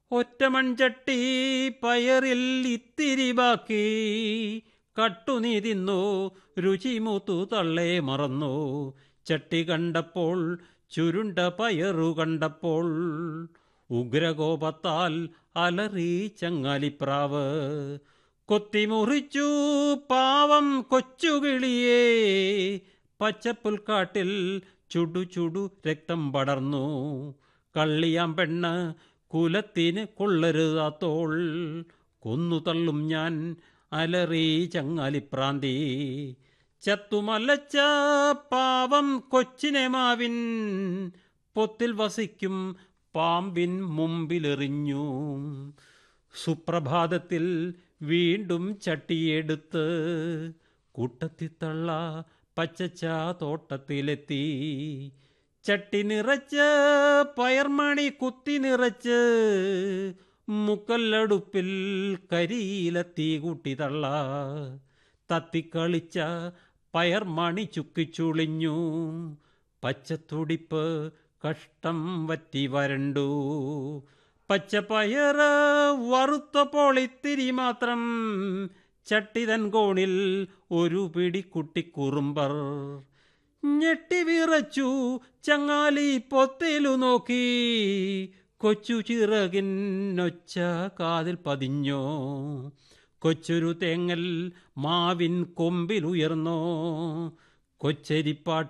ഒറ്റ മൺചട്ടി പയറിൽ ഇത്തിരി ബാക്കി കട്ടുനീ തിന്നു രുചിമൂത്തു തള്ളേ മറന്നു ചട്ടി കണ്ടപ്പോൾ ചുരുണ്ട പയറു കണ്ടപ്പോൾ ഉഗ്രകോപത്താൽ അലറി ചങ്ങാലിപ്രാവ് കൊത്തിമുറിച്ചു പാവം കൊച്ചുകിളിയേ പച്ചപ്പുൽക്കാട്ടിൽ ചുടു ചുടു രക്തം പടർന്നു കള്ളിയാം പെണ്ണ് കുലത്തിന് കൊള്ളരുതാത്തോൾ കൊന്നു തള്ളും ഞാൻ അലറി ചങ്ങാലിപ്രാന്തി ചത്തുമലച്ച പാവം കൊച്ചിനെ മാവിൻ പൊത്തിൽ വസിക്കും പാമ്പിൻ മുമ്പിലെറിഞ്ഞു സുപ്രഭാതത്തിൽ വീണ്ടും ചട്ടിയെടുത്ത് കൂട്ടത്തിത്തള്ള പച്ചച്ച തോട്ടത്തിലെത്തി ചട്ടി നിറച്ച് പയർമണി കുത്തി നിറച്ച് മുക്കല്ലടുപ്പിൽ കരിയില തീ കൂട്ടി തള്ള തത്തിക്കളിച്ച പയർമണി ചുക്കിച്ചുളിഞ്ഞു പച്ചത്തുടിപ്പ് കഷ്ടം വറ്റി വരണ്ടു പച്ചപ്പയറ് വറുത്തപ്പോൾ ഇത്തിരി മാത്രം ചട്ടിതൻ കോണിൽ ഒരു പിടി കുട്ടിക്കുറുമ്പർ ഞെട്ടി വിറച്ചു ചങ്ങാലി പൊത്തിലു നോക്കി കൊച്ചു ചിറകിനൊച്ച കാതിൽ പതിഞ്ഞോ കൊച്ചൊരു തേങ്ങൽ മാവിൻ കൊമ്പിലുയർന്നോ കൊച്ചരിപ്പാട്ട്